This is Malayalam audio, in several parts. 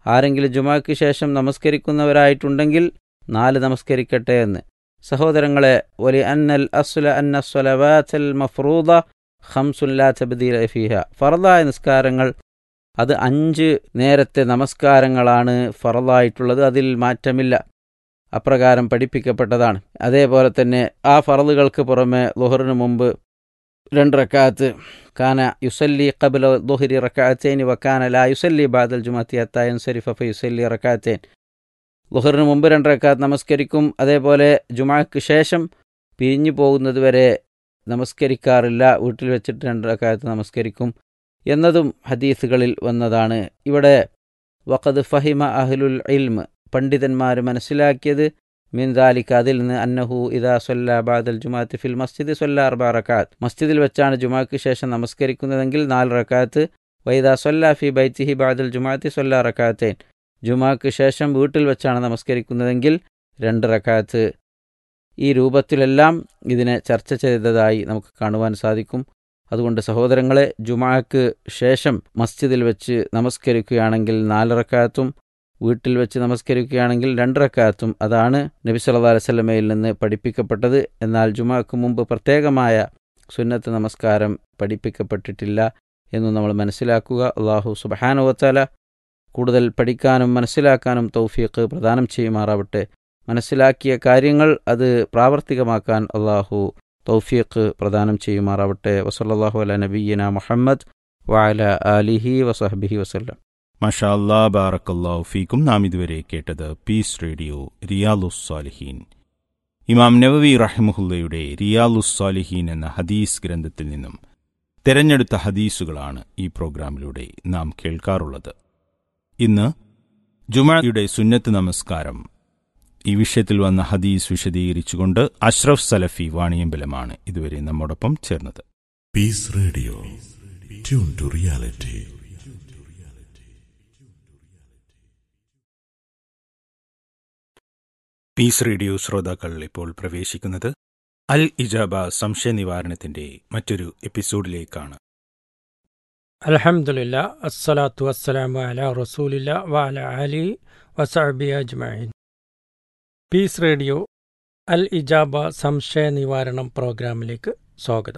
ആരെങ്കിലും ജുമാക്ക് ശേഷം നമസ്കരിക്കുന്നവരായിട്ടുണ്ടെങ്കിൽ നാല് നമസ്കരിക്കട്ടെ എന്ന് സഹോദരങ്ങളെ ഒലി അന്നൽ അസുല അന്ന സ്വലവാത്തൽ മഫ്രൂദ ഹംസുല്ലാ തബ്ദീല ഫീഹ ഫറദായ നിസ്കാരങ്ങൾ അത് അഞ്ച് നേരത്തെ നമസ്കാരങ്ങളാണ് ഫറദായിട്ടുള്ളത് അതിൽ മാറ്റമില്ല അപ്രകാരം പഠിപ്പിക്കപ്പെട്ടതാണ് അതേപോലെ തന്നെ ആ ഫറദുകൾക്ക് പുറമെ ലുഹറിന് മുമ്പ് രണ്ട് റക്കാത്ത് കാന യുസല്ലി ഖബല ദുഹരി റക്കാത്തേൻ വക്കാന ലാ യുസല്ലി ബാദൽ ജുമാത്തി അത്തായൻ സരിഫ ഫ യുസല്ലി റക്കാത്തേൻ ലുഹറിന് മുമ്പ് രണ്ട് റക്കാത്ത് നമസ്കരിക്കും അതേപോലെ ജുമാക്ക് ശേഷം പിരിഞ്ഞു പോകുന്നത് വരെ നമസ്കരിക്കാറില്ല വീട്ടിൽ വെച്ചിട്ട് രണ്ട് റക്കാത്ത് നമസ്കരിക്കും എന്നതും ഹദീസുകളിൽ വന്നതാണ് ഇവിടെ വഖദ് ഫഹിമ അഹ്ലുൽ ഇൽമ് പണ്ഡിതന്മാർ മനസ്സിലാക്കിയത് മിൻ ദാലിക്ക് അതിൽ നിന്ന് അന്നഹു ഇദാ സൊല്ല ബാദൽ ജുമാത്ത് ഫിൽ മസ്ജിദ് സൊല്ല അർബ റക്കാത്ത് മസ്ജിദിൽ വെച്ചാണ് ജുമാക്ക് ശേഷം നമസ്കരിക്കുന്നതെങ്കിൽ നാല് റക്കാത്ത് വൈദാ സൊല്ല ഫി ബൈത്തിഹി ബാദൽ ജുമാത്തി സൊല്ല റക്കാത്തേൻ ജുമാക്ക് ശേഷം വീട്ടിൽ വെച്ചാണ് നമസ്കരിക്കുന്നതെങ്കിൽ രണ്ട് റക്കാത്ത് ഈ രൂപത്തിലെല്ലാം ഇതിനെ ചർച്ച ചെയ്തതായി നമുക്ക് കാണുവാൻ സാധിക്കും അതുകൊണ്ട് സഹോദരങ്ങളെ ജുമാക്ക് ശേഷം മസ്ജിദിൽ വെച്ച് നമസ്കരിക്കുകയാണെങ്കിൽ നാല് റക്കാത്തും വീട്ടിൽ വെച്ച് നമസ്കരിക്കുകയാണെങ്കിൽ രണ്ട് റക്കാത്തും അതാണ് നബി സല്ലാ അലൈവല്ലമയിൽ നിന്ന് പഠിപ്പിക്കപ്പെട്ടത് എന്നാൽ ജുമാക്ക് മുമ്പ് പ്രത്യേകമായ സുന്നത്ത് നമസ്കാരം പഠിപ്പിക്കപ്പെട്ടിട്ടില്ല എന്ന് നമ്മൾ മനസ്സിലാക്കുക അള്ളാഹു സുബഹാനുവത്താല കൂടുതൽ പഠിക്കാനും മനസ്സിലാക്കാനും തൗഫീഖ് പ്രദാനം ചെയ്യുമാറാവട്ടെ മനസ്സിലാക്കിയ കാര്യങ്ങൾ അത് പ്രാവർത്തികമാക്കാൻ അള്ളാഹു തൗഫീഖ് പ്രദാനം ചെയ്യുമാറാവട്ടെ വസല്ലാഹു അല നബീന മുഹമ്മദ് വഅല ആലിഹി വസഹബിഹി വസല്ലം മഷാ അല്ലാ ബാറക്കല്ലാഹു ഫീക്കും നാം ഇതുവരെ കേട്ടത് പീസ് റേഡിയോ റിയാലുസ് സാലിഹീൻ ഇമാം നവവി റഹിമുഹുല്ലയുടെ റിയാലുസ് സാലിഹീൻ എന്ന ഹദീസ് ഗ്രന്ഥത്തിൽ നിന്നും തെരഞ്ഞെടുത്ത ഹദീസുകളാണ് ഈ പ്രോഗ്രാമിലൂടെ നാം കേൾക്കാറുള്ളത് ഇന്ന് ജുമയുടെ സുന്നത്ത് നമസ്കാരം ഈ വിഷയത്തിൽ വന്ന ഹദീസ് വിശദീകരിച്ചുകൊണ്ട് അഷ്റഫ് സലഫി വാണിയമ്പലമാണ് ഇതുവരെ നമ്മോടൊപ്പം ചേർന്നത് peace radio tune to reality peace radio ശ്രോതാക്കൾ ഇപ്പോൾ പ്രവേശിക്കുന്നത് അൽ ഇജാബ സംശയ നിവാരണത്തിന്റെ മറ്റൊരു എപ്പിസോഡിലേക്കാണ് അലഹമുല്ല അസ്സലാത്തു വസ്സലാമു അല റസൂലില്ല വഅല അലി വസഅബി അജ്മഈൻ പീസ് റേഡിയോ അൽ ഇജാബ സംശയ നിവാരണം പ്രോഗ്രാമിലേക്ക് സ്വാഗതം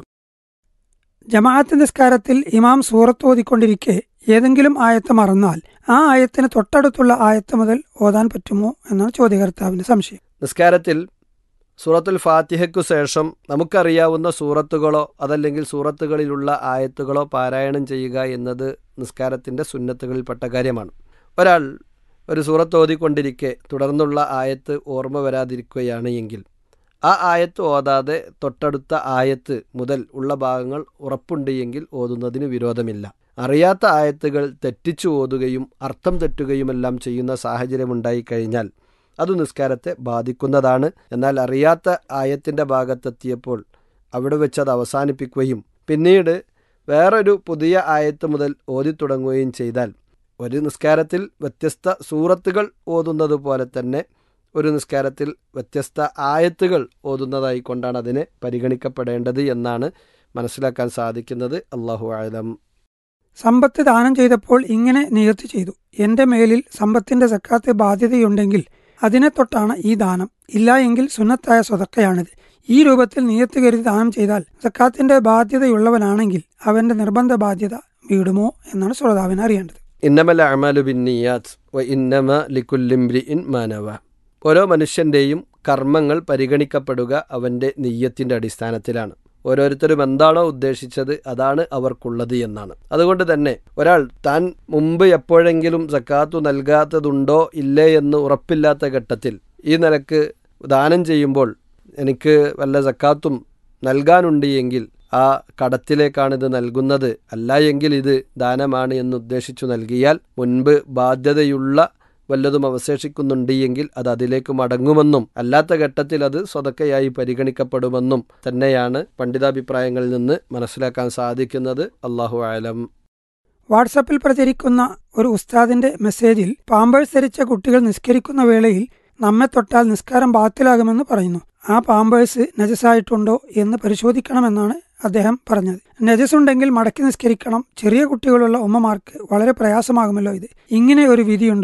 ജമാഅത്ത് നിസ്കാരത്തിൽ ഇമാം സൂറത്ത് ഓതിക്കൊണ്ടിരിക്കെ ഏതെങ്കിലും ആയത്ത് മറന്നാൽ ആ ആയത്തിന് തൊട്ടടുത്തുള്ള ആയത്ത് മുതൽ ഓതാൻ പറ്റുമോ എന്നാണ് ചോദ്യകർത്താവിന്റെ സംശയം നിസ്കാരത്തിൽ സൂറത്തുൽ ഫാത്തിഹയ്ക്കു ശേഷം നമുക്കറിയാവുന്ന സൂറത്തുകളോ അതല്ലെങ്കിൽ സൂറത്തുകളിലുള്ള ആയത്തുകളോ പാരായണം ചെയ്യുക എന്നത് നിസ്കാരത്തിൻ്റെ സുന്നത്തുകളിൽപ്പെട്ട കാര്യമാണ് ഒരാൾ ഒരു സൂറത്ത് ഓതിക്കൊണ്ടിരിക്കെ തുടർന്നുള്ള ആയത്ത് ഓർമ്മ വരാതിരിക്കുകയാണ് എങ്കിൽ ആ ആയത്ത് ഓതാതെ തൊട്ടടുത്ത ആയത്ത് മുതൽ ഉള്ള ഭാഗങ്ങൾ ഉറപ്പുണ്ട് എങ്കിൽ ഓതുന്നതിന് വിരോധമില്ല അറിയാത്ത ആയത്തുകൾ തെറ്റിച്ചു ഓതുകയും അർത്ഥം തെറ്റുകയുമെല്ലാം ചെയ്യുന്ന സാഹചര്യമുണ്ടായിക്കഴിഞ്ഞാൽ അത് നിസ്കാരത്തെ ബാധിക്കുന്നതാണ് എന്നാൽ അറിയാത്ത ആയത്തിൻ്റെ ഭാഗത്തെത്തിയപ്പോൾ അവിടെ വെച്ച് അത് അവസാനിപ്പിക്കുകയും പിന്നീട് വേറൊരു പുതിയ ആയത്ത് മുതൽ ഓതി തുടങ്ങുകയും ചെയ്താൽ ഒരു നിസ്കാരത്തിൽ വ്യത്യസ്ത സൂറത്തുകൾ ഓതുന്നത് പോലെ തന്നെ ഒരു നിസ്കാരത്തിൽ വ്യത്യസ്ത ആയത്തുകൾ ഓതുന്നതായി കൊണ്ടാണ് അതിനെ പരിഗണിക്കപ്പെടേണ്ടത് എന്നാണ് മനസ്സിലാക്കാൻ സാധിക്കുന്നത് അള്ളാഹു ആലം സമ്പത്ത് ദാനം ചെയ്തപ്പോൾ ഇങ്ങനെ നിയത്ത് ചെയ്തു എന്റെ മേലിൽ സമ്പത്തിന്റെ സക്കാത്ത് ബാധ്യതയുണ്ടെങ്കിൽ അതിനെ തൊട്ടാണ് ഈ ദാനം ഇല്ല എങ്കിൽ സുന്നത്തായ സ്വതക്കയാണിത് ഈ രൂപത്തിൽ നിയത്ത് കരുതി ദാനം ചെയ്താൽ സക്കാത്തിന്റെ ബാധ്യതയുള്ളവനാണെങ്കിൽ അവന്റെ നിർബന്ധ ബാധ്യത വീടുമോ എന്നാണ് ശ്രോതാവിന് അറിയേണ്ടത് ഇന്നമൽ അമാലു ബിൻ നിയാത്ത് വ ഇന്നമ ലിക്കുല്ലിംബ്രി ഇൻ മാനവ ഓരോ മനുഷ്യൻ്റെയും കർമ്മങ്ങൾ പരിഗണിക്കപ്പെടുക അവൻ്റെ നെയ്യത്തിൻ്റെ അടിസ്ഥാനത്തിലാണ് ഓരോരുത്തരും എന്താണോ ഉദ്ദേശിച്ചത് അതാണ് അവർക്കുള്ളത് എന്നാണ് അതുകൊണ്ട് തന്നെ ഒരാൾ താൻ മുമ്പ് എപ്പോഴെങ്കിലും സക്കാത്തു നൽകാത്തതുണ്ടോ ഇല്ലേ എന്ന് ഉറപ്പില്ലാത്ത ഘട്ടത്തിൽ ഈ നിലക്ക് ദാനം ചെയ്യുമ്പോൾ എനിക്ക് വല്ല സക്കാത്തും നൽകാനുണ്ട് എങ്കിൽ ആ കടത്തിലേക്കാണ് ഇത് നൽകുന്നത് അല്ല എങ്കിൽ ഇത് ദാനമാണ് എന്ന് ഉദ്ദേശിച്ചു നൽകിയാൽ മുൻപ് ബാധ്യതയുള്ള വല്ലതും അവശേഷിക്കുന്നുണ്ട് എങ്കിൽ അത് അതിലേക്ക് മടങ്ങുമെന്നും അല്ലാത്ത ഘട്ടത്തിൽ അത് സ്വതക്കയായി പരിഗണിക്കപ്പെടുമെന്നും തന്നെയാണ് പണ്ഡിതാഭിപ്രായങ്ങളിൽ നിന്ന് മനസ്സിലാക്കാൻ സാധിക്കുന്നത് അള്ളാഹു ആലം വാട്സപ്പിൽ പ്രചരിക്കുന്ന ഒരു ഉസ്താദിന്റെ മെസ്സേജിൽ പാമ്പേഴ്സ് ധരിച്ച കുട്ടികൾ നിസ്കരിക്കുന്ന വേളയിൽ നമ്മെ തൊട്ടാൽ നിസ്കാരം ബാത്തിലാകുമെന്ന് പറയുന്നു ആ പാമ്പേഴ്സ് നജസായിട്ടുണ്ടോ എന്ന് പരിശോധിക്കണമെന്നാണ് അദ്ദേഹം പറഞ്ഞത് നജസ് ഉണ്ടെങ്കിൽ മടക്കി നിസ്കരിക്കണം ചെറിയ കുട്ടികളുള്ള ഉമ്മമാർക്ക് വളരെ പ്രയാസമാകുമല്ലോ ഇത് ഇങ്ങനെ ഒരു വിധിയുണ്ട്